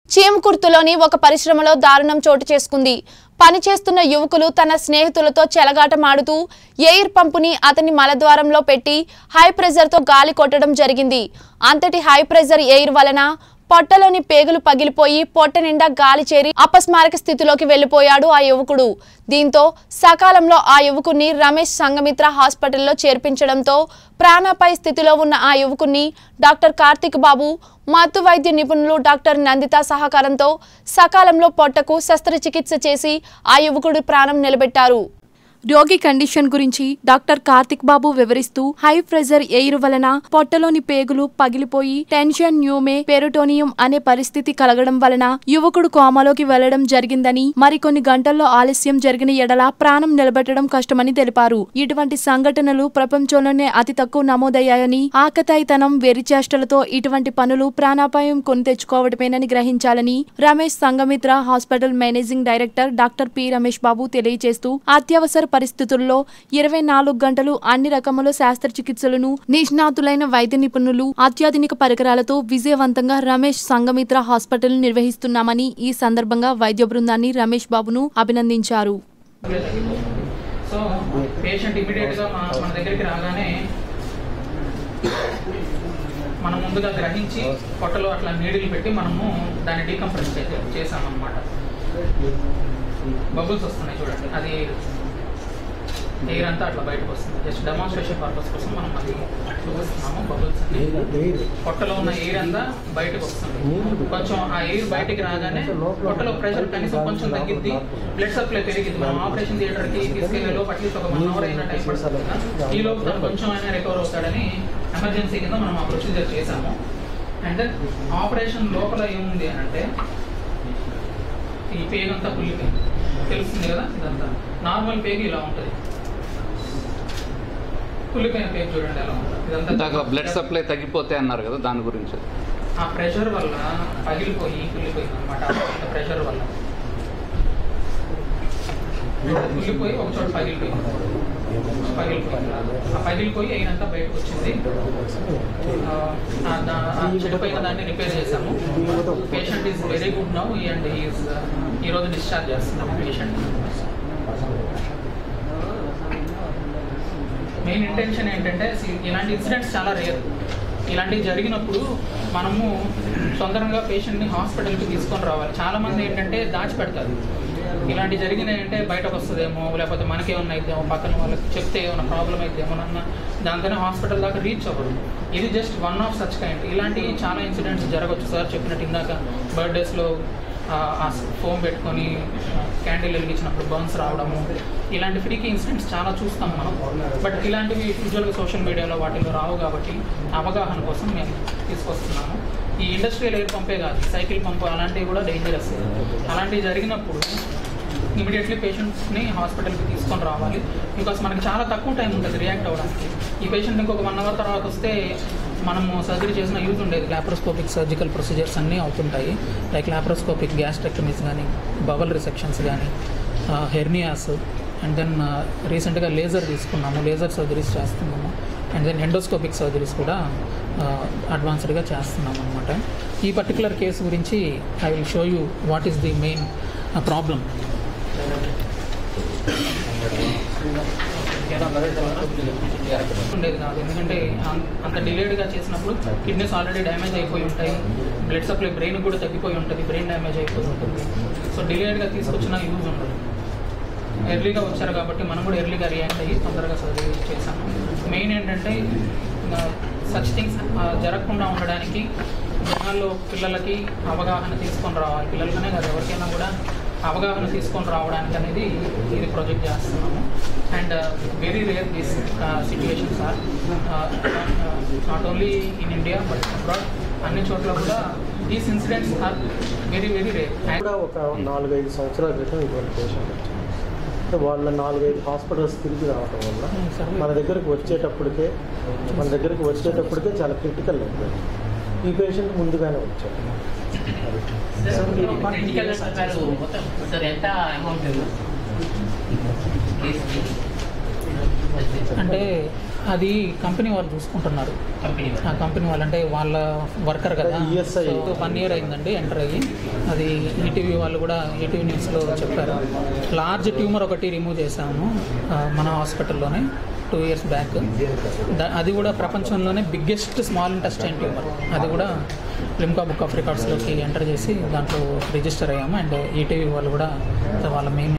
చీమకుర్తిలోని ఒక పరిశ్రమలో దారుణం చోటు చేసుకుంది పనిచేస్తున్న యువకులు తన స్నేహితులతో చెలగాటమాడుతూ ఎయిర్ పంపుని అతని మలద్వారంలో పెట్టి హై ప్రెజర్తో గాలి కొట్టడం జరిగింది అంతటి హై ప్రెజర్ ఎయిర్ వలన పొట్టలోని పేగులు పగిలిపోయి పొట్ట నిండా గాలి చేరి అపస్మారక స్థితిలోకి వెళ్లిపోయాడు ఆ యువకుడు దీంతో సకాలంలో ఆ యువకుడిని రమేష్ సంగమిత్ర హాస్పిటల్లో చేర్పించడంతో ప్రాణాపాయ స్థితిలో ఉన్న ఆ యువకుడిని డాక్టర్ కార్తిక్ బాబు మత్తు వైద్య నిపుణులు డాక్టర్ నందిత సహకారంతో సకాలంలో పొట్టకు శస్త్రచికిత్స చేసి ఆ యువకుడి ప్రాణం నిలబెట్టారు రోగి కండిషన్ గురించి డాక్టర్ కార్తిక్ బాబు వివరిస్తూ హై ప్రెజర్ ఎయిర్ వలన పొట్టలోని పేగులు పగిలిపోయి టెన్షన్ న్యూమే పెరోటోనియం అనే పరిస్థితి కలగడం వలన యువకుడు కోమాలోకి వెళ్లడం జరిగిందని మరికొన్ని గంటల్లో ఆలస్యం జరిగిన ఎడల ప్రాణం నిలబెట్టడం కష్టమని తెలిపారు ఇటువంటి సంఘటనలు ప్రపంచంలోనే అతి తక్కువ నమోదయ్యాయని ఆకతాయితనం వెరిచేష్టలతో ఇటువంటి పనులు ప్రాణాపాయం కొని తెచ్చుకోవడమేనని గ్రహించాలని Ramesh Sangamitra hospital managing director doctor P Ramesh Babu తెలియజేస్తూ అత్యవసర పరిస్థితుల్లో ఇరవై నాలుగు గంటలు అన్ని రకముల శస్త్రచికిత్సలను నిష్ణాతులైన వైద్య నిపుణులు అత్యాధునిక పరికరాలతో విజయవంతంగా రమేష్ సంగమిత్ర హాస్పిటల్ నిర్వహిస్తున్నామని ఈ సందర్భంగా వైద్య బృందాన్ని రమేష్ బాబును అభినందించారు సో పేషెంట్ ఇమీడియట్గా మా మన దగ్గరికి రాగానే మనం ముందుగా గ్రహించి పొట్టలో అట్లా నీడిల్ పెట్టి మనము దాన్ని డీకంప్రెస్ చేసామన్నమాట బబుల్స్ వస్తున్నాయి చూడండి అది ఎయిర్ అంతా అట్లా బయటకు వస్తుంది జస్ట్ డెమాన్స్ట్రేషన్ పర్పస్ కోసం మనం అది చూపిస్తున్నాము బబుల్స్ పొట్టలో ఉన్న ఎయిర్ అంతా బయటకు వస్తుంది కొంచెం ఆ ఎయిర్ బయటికి రాగానే పొట్టలో ప్రెషర్ కనీసం కొంచెం తగ్గిద్ది బ్లడ్ సప్లై పెరిగింది మనం ఆపరేషన్ థియేటర్కి తీసుకెళ్లే లోపు అట్లీస్ట్ ఒక వన్ అవర్ అయినా టైం పడుతుంది కదా. ఈ లోపు తను కొంచెం అయినా రికవర్ అవుతాడని ఎమర్జెన్సీ కింద మనం ఆ ప్రొసీజర్ చేసాము అండ్ ఆపరేషన్ లోపల ఏముంది అని అంటే ఈ పేగు అంతా కుళ్ళిపోయింది తెలుస్తుంది కదా ఇదంతా నార్మల్ పేగు ఇలా ఉంటుంది కుళ్ళిపోయిన పేగు చూడండి ఎలా ఉంటుంది ఇందాక ఇదంతా బ్లడ్ సప్లై తగ్గిపోతే అన్నారు కదా దాని గురించి ఆ ప్రెషర్ వల్ల పగిలిపోయి కుళ్ళిపోయింది అనమాట అంత ప్రెషర్ వల్ల కుళ్ళిపోయి ఒక చోట పగిలిపోయింది పగిలిపోయింది ఆ పగిలిపోయి అయినంత బయటకు వచ్చింది ఆ, ఆ దా- ఆ చెడిపోయిన దాన్ని రిపేర్ చేసాము patient is very good now and is ఈరోజు డిశ్చార్జ్ చేస్తున్నాము పేషెంట్ మెయిన్ ఇంటెన్షన్ ఏంటంటే see, ఇలాంటి ఇన్సిడెంట్స్ చాలా రేర్ ఇలాంటివి జరిగినప్పుడు మనము తొందరగా పేషెంట్ని హాస్పిటల్కి తీసుకొని రావాలి చాలా మంది ఏంటంటే దాచిపెడతారు ఇలాంటి జరిగినాయంటే బయటకు వస్తుందేమో లేకపోతే మనకేమన్నా అయిద్దేమో పక్కన వాళ్ళకి చెప్తే ఏమైనా ప్రాబ్లం అయిద్దేమో అన్న దాంతోనే హాస్పిటల్ దాకా రీచ్ అవ్వరు ఇది just one of such kind ఇలాంటి చాలా ఇన్సిడెంట్స్ జరగచ్చు సార్ చెప్పినట్టు ఇందాక బర్త్డేస్లో ఆ ఫోమ్ పెట్టుకొని క్యాండిల్ వెలిగించినప్పుడు బర్న్స్ రావడము ఇలాంటి ఫ్రీకి ఇన్సిడెంట్స్ చాలా చూస్తాం మనం బట్ ఇలాంటివి యూజువల్గా సోషల్ మీడియాలో వాటిలో రావు కాబట్టి అవగాహన కోసం మేము తీసుకొస్తున్నాము ఈ ఇండస్ట్రియల్ ఎయిర్ పంపే కాదు సైకిల్ పంపు అలాంటివి కూడా డేంజరస్ అలాంటివి జరిగినప్పుడు ఇమీడియట్లీ పేషెంట్స్ని హాస్పిటల్కి తీసుకొని రావాలి బికాస్ మనకి చాలా తక్కువ టైం ఉంటుంది రియాక్ట్ అవ్వడానికి ఈ పేషెంట్ ఇంకొక వన్ అవర్ తర్వాత వస్తే మనము సర్జరీ చేసిన యూజ్ ఉండేది లాప్రోస్కోపిక్ సర్జికల్ ప్రొసీజర్స్ అన్నీ అవుతుంటాయి లైక్ లాప్రోస్కోపిక్ గ్యాస్ట్రెక్టమీస్ కానీ బబల్ రిసెక్షన్స్ కానీ హెర్నియాస్ అండ్ దెన్ రీసెంట్గా లేజర్ తీసుకున్నాము లేజర్ సర్జరీస్ చేస్తున్నాము అండ్ దెన్ ఎండోస్కోపిక్ సర్జరీస్ కూడా అడ్వాన్స్డ్గా చేస్తున్నాం అనమాట ఈ పర్టికులర్ కేసు గురించి I will show you what is the main problem ఉండేది కాదు ఎందుకంటే అం- అంత డిలేడ్గా చేసినప్పుడు కిడ్నీస్ ఆల్రెడీ డ్యామేజ్ అయిపోయి ఉంటాయి బ్లడ్ సప్లై బ్రెయిన్ కూడా తగ్గిపోయి ఉంటుంది బ్రెయిన్ డ్యామేజ్ అయిపోయి ఉంటుంది సో డిలేడ్గా తీసుకొచ్చిన యూజ్ ఉండదు ఎర్లీగా వచ్చారు కాబట్టి మనం కూడా ఎర్లీగా రియాక్ట్ అయ్యి తొందరగా సర్జరీ చేశాము మెయిన్ ఏంటంటే సచ్ థింగ్స్ జరగకుండా ఉండడానికి జనాల్లో పిల్లలకి అవగాహన తీసుకొని రావాలి పిల్లలకనే కాదు ఎవరికైనా కూడా అవగాహన తీసుకొని రావడానికి అనేది ఇది ప్రొజెక్ట్ చేస్తున్నాము and very rare this situations are not only in India but abroad అన్ని చోట్ల కూడా these incidents are very very rare కూడా ఒక నాలుగైదు సంవత్సరాల క్రితం ఇటువంటి పేషెంట్ వచ్చింది అంటే వాళ్ళ నాలుగైదు హాస్పిటల్స్ తిరిగి రావడం వల్ల మన దగ్గరకు వచ్చేటప్పటికే మన దగ్గరకు వచ్చేటప్పటికే చాలా క్రిటికల్ అయిపోయింది ఈ పేషెంట్ ముందుగానే వచ్చారు అది క్రిటికల్ చెప్పారు మొత్తం సార్ ఎంత అమౌంట్ అంటే అది కంపెనీ వాళ్ళు చూసుకుంటున్నారు కంపెనీ ఆ కంపెనీ వాళ్ళు అంటే వాళ్ళ వర్కర్ కదా ESI. వన్ ఇయర్ అయిందండి ఎంటర్ అయ్యి అది ఈటీవీ వాళ్ళు కూడా ఈటీవీ న్యూస్లో చెప్పారు లార్జ్ ట్యూమర్ ఒకటి రిమూవ్ చేశాము ఆ, మన హాస్పిటల్లోనే టూ ఇయర్స్ బ్యాక్ ద- అది కూడా ప్రపంచంలోనే బిగ్గెస్ట్ స్మాల్ ఇంటెస్టైన్ ట్యూమర్ అది కూడా లిమ్కా బుక్ ఆఫ్ రికార్డ్స్లోకి ఎంటర్ చేసి దాంట్లో రిజిస్టర్ అయ్యాము అండ్ ఈటీవీ వాళ్ళు కూడా వాళ్ళ మెయిన్